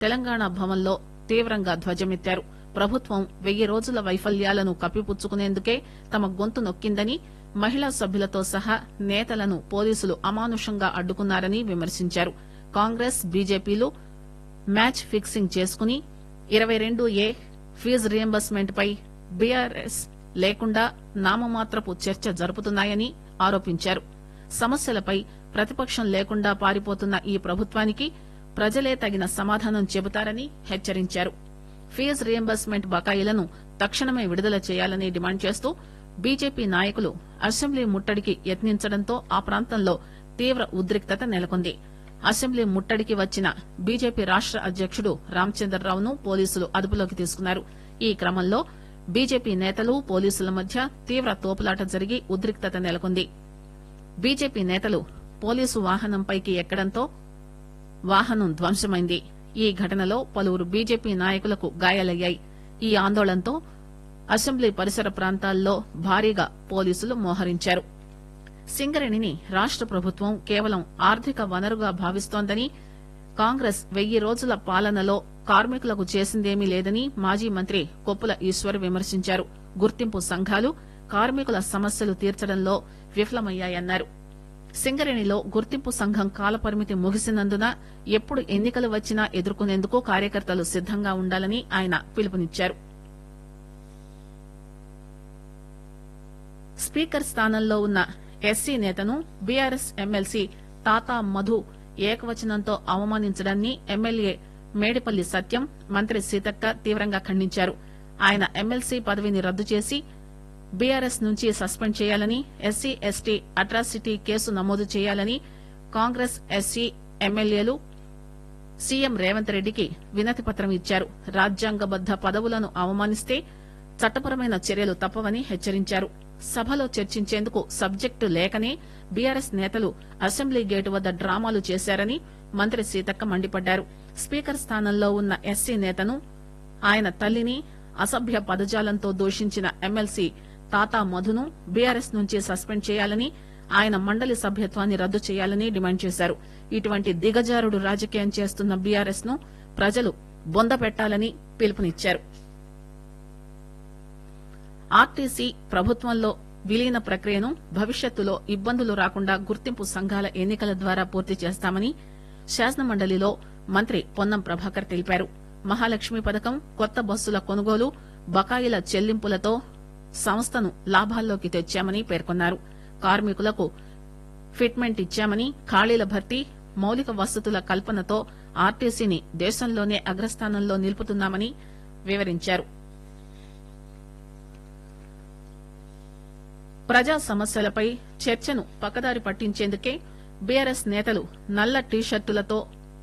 తెలంగాణ భవన్లో తీవ్రంగా ధ్వజమెత్తారు ప్రభుత్వం వెయ్యి రోజుల వైఫల్యాలను కప్పిపుచ్చుకునేందుకే తమ గొంతు నొక్కిందని మహిళా సభ్యులతో సహా నేతలను పోలీసులు అమానుషంగా అడ్డుకున్నారని విమర్శించారు కాంగ్రెస్ బీజేపీలు మ్యాచ్ ఫిక్సింగ్ చేసుకుని ఇరవై రెండు ఏ ఫీజు రియంబర్స్మెంట్ పై బీఆర్ఎస్ లేకుండా నామమాత్రపు చర్చ జరుపుతున్నాయని ఆరోపించారు సమస్యలపై ప్రతిపక్షం లేకుండా పారిపోతున్న ఈ ప్రభుత్వానికి ప్రజలే తగిన సమాధానం చెబుతారని హెచ్చరించారు ఫీజు రియంబర్స్మెంట్ బకాయిలను తక్షణమే విడుదల చేయాలని డిమాండ్ చేస్తూ బీజేపీ నాయకులు అసెంబ్లీ ముట్టడికి యత్నించడంతో ఆ ప్రాంతంలో తీవ్ర ఉద్రిక్తత నెలకొంది అసెంబ్లీ ముట్టడికి వచ్చిన బీజేపీ రాష్ట అధ్యకుడు రామచంద్రరావును పోలీసులు అదుపులోకి తీసుకున్నారు ఈ క్రమంలో బీజేపీ నేతలు పోలీసుల మధ్య తీవ్ర తోపులాట జరిగి ఉద్రిక్తత నెలకొంది బీజేపీ నేతలు పోలీసు వాహనంపైకి ఎక్కడంతో వాహనం ధ్వంసమైంది ఈ ఘటనలో పలువురు బీజేపీ నాయకులకు గాయాలయ్యాయి ఈ ఆందోళనతో అసెంబ్లీ పరిసర ప్రాంతాల్లో భారీగా పోలీసులు మోహరించారు సింగరేణిని రాష్ట ప్రభుత్వం కేవలం ఆర్థిక వనరుగా భావిస్తోందని కాంగ్రెస్ వెయ్యి రోజుల పాలనలో కార్మికులకు చేసిందేమీ లేదని మాజీ మంత్రి కొప్పుల ఈశ్వర్ విమర్శించారు గుర్తింపు సంఘాలు కార్మికుల సమస్యలు తీర్చడంలో విఫలమయ్యాయన్నారు సింగరేణిలో గుర్తింపు సంఘం కాలపరిమితి ముగిసినందున ఎప్పుడు ఎన్నికలు వచ్చినా ఎదుర్కొనేందుకు కార్యకర్తలు సిద్దంగా ఉండాలని ఆయన పిలుపునిచ్చారు స్పీకర్ స్థానంలో ఉన్న ఎస్సీ నేతను బీఆర్ఎస్ ఎమ్మెల్సీ తాతా మధు ఏకవచనంతో అవమానించడాన్ని ఎమ్మెల్యే మేడిపల్లి సత్యం మంత్రి సీతక్క తీవ్రంగా ఖండించారు ఆయన ఎమ్మెల్సీ పదవిని రద్దు చేసి బీఆర్ఎస్ నుంచి సస్పెండ్ చేయాలని ఎస్సీ ఎస్టీ అట్రాసిటీ కేసు నమోదు చేయాలని Congress SC MLAs CM Revanth రెడ్డికి వినతి పత్రం ఇచ్చారు రాజ్యాంగబద్ద పదవులను అవమానిస్తే చట్టపరమైన చర్యలు తప్పవని హెచ్చరించారు సభలో చర్చించేందుకు సబ్జెక్టు లేకనే బీఆర్ఎస్ నేతలు అసెంబ్లీ గేటు వద్ద డ్రామాలు చేశారని మంత్రి సీతక్క మండిపడ్డారు స్పీకర్ స్థానంలో ఉన్న ఎస్సీ నేతను ఆయన తల్లిని అసభ్య పదజాలంతో దూషించిన ఎమ్మెల్సీ తాతా మధును బీఆర్ఎస్ నుంచి సస్పెండ్ చేయాలని ఆయన మండలి సభ్యత్వాన్ని రద్దు చేయాలని డిమాండ్ చేశారు ఇటువంటి దిగజారుడు రాజకీయం చేస్తున్న బీఆర్ఎస్ ను ప్రజలు బొంద పెట్టాలని పిలుపునిచ్చారు ఆర్టీసీ ప్రభుత్వంలో విలీన ప్రక్రియను భవిష్యత్తులో ఇబ్బందులు రాకుండా గుర్తింపు సంఘాల ఎన్నికల ద్వారా పూర్తి చేస్తామని శాసనమండలిలో మంత్రి పొన్నం ప్రభాకర్ తెలిపారు మహాలక్ష్మి పథకం కొత్త బస్సుల కొనుగోలు బకాయిల చెల్లింపులతో సంస్థను లాభాల్లోకి తెచ్చామని పేర్కొన్నారు కార్మికులకు ఫిట్మెంట్ ఇచ్చామని ఖాళీల భర్తీ మౌలిక వసతుల కల్పనతో ఆర్టీసీని దేశంలోనే అగ్రస్థానంలో నిలుపుతున్నామని వివరించారు ప్రజా సమస్యలపై చర్చను పక్కదారి పట్టించేందుకే బీఆర్ఎస్ నేతలు నల్ల టీషర్టులతో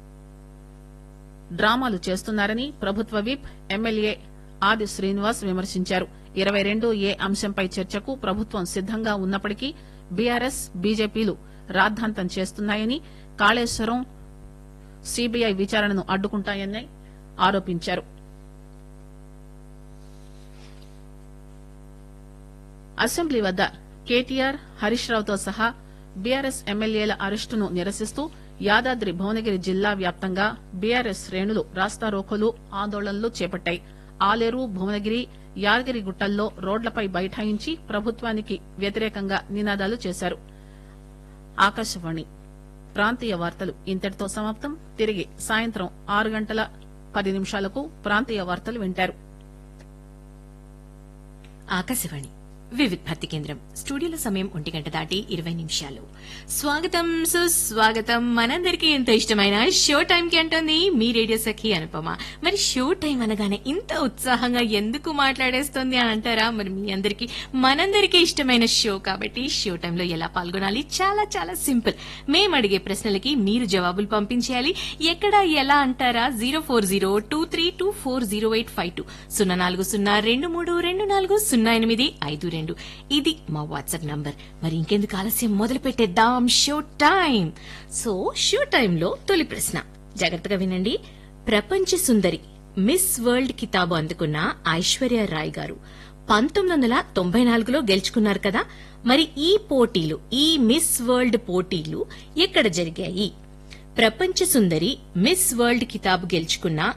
డ్రామాలు చేస్తున్నారని ప్రభుత్వ విప్ ఎమ్మెల్యే ఆది శ్రీనివాస్ విమర్శించారు ఇరవై రెండు ఏ అంశంపై చర్చకు ప్రభుత్వం సిద్దంగా ఉన్నప్పటికీ బీఆర్ఎస్ బీజేపీలు రాద్ధాంతం చేస్తున్నాయని కాళేశ్వరం సీబీఐ విచారణను అడ్డుకుంటాయని ఆరోపించారు అసెంబ్లీ వద్ద కేటీఆర్ హరీష్ రావుతో సహా బీఆర్ఎస్ ఎమ్మెల్యేల అరెస్టును నిరసిస్తూ యాదాద్రి భువనగిరి జిల్లా వ్యాప్తంగా బీఆర్ఎస్ శ్రేణులు రాస్తారోకోలు ఆందోళనలు చేపట్టాయి ఆలేరు భువనగిరి యాదగిరిగుట్టల్లో రోడ్లపై బైఠాయించి ప్రభుత్వానికి వ్యతిరేకంగా నినాదాలు చేశారు ఆకాశవాణి ప్రాంతీయ వార్తలు ఇంతటితో సమాప్తం తిరిగి సాయంత్రం ఆరు గంటల పది నిమిషాలకు ప్రాంతీయ వార్తలు వింటారు ఆకాశవాణి వివిధ్ భక్తి కేంద్రం స్టూడియోలో సమయం ఒంటి గంట దాటి ఇరవై నిమిషాలు స్వాగతం సుస్వాగతం మనందరికీ ఎంతో ఇష్టమైన షో టైం కి అంటుంది మీ రేడియో సఖి అనుపమ మరి షో టైం అనగానే ఇంత ఉత్సాహంగా ఎందుకు మాట్లాడేస్తుంది అని అంటారా మరి మీ అందరికి మనందరికీ ఇష్టమైన షో కాబట్టి షో టైంలో ఎలా పాల్గొనాలి చాలా చాలా సింపుల్ మేము అడిగే ప్రశ్నలకి మీరు జవాబులు పంపించేయాలి ఎక్కడ ఎలా అంటారా zero four zero two three two four zero eight five two సున్నా నాలుగు సున్నా రెండు మూడు రెండు నాలుగు సున్నా ఎనిమిది ఐదు రెండు ఇది మా వాట్సాప్ నంబర్ మరి ఇంకెందుకు ఆలస్యం మొదలు పెట్టేద్దాం షో టైం సో షో టైంలో తొలి ప్రశ్న జాగ్రత్తగా వినండి ప్రపంచ సుందరి మిస్ వరల్డ్ కితాబు అందుకున్న ఐశ్వర్య రాయ్ గారు పంతొమ్మిది వందల తొంభై నాలుగులో గెలుచుకున్నారు కదా మరి ఈ పోటీలు ఈ మిస్ వరల్డ్ పోటీలు ఎక్కడ జరిగాయి ప్రపంచ సుందరి మిస్ వరల్డ్ కితాబు గెలుచుకున్న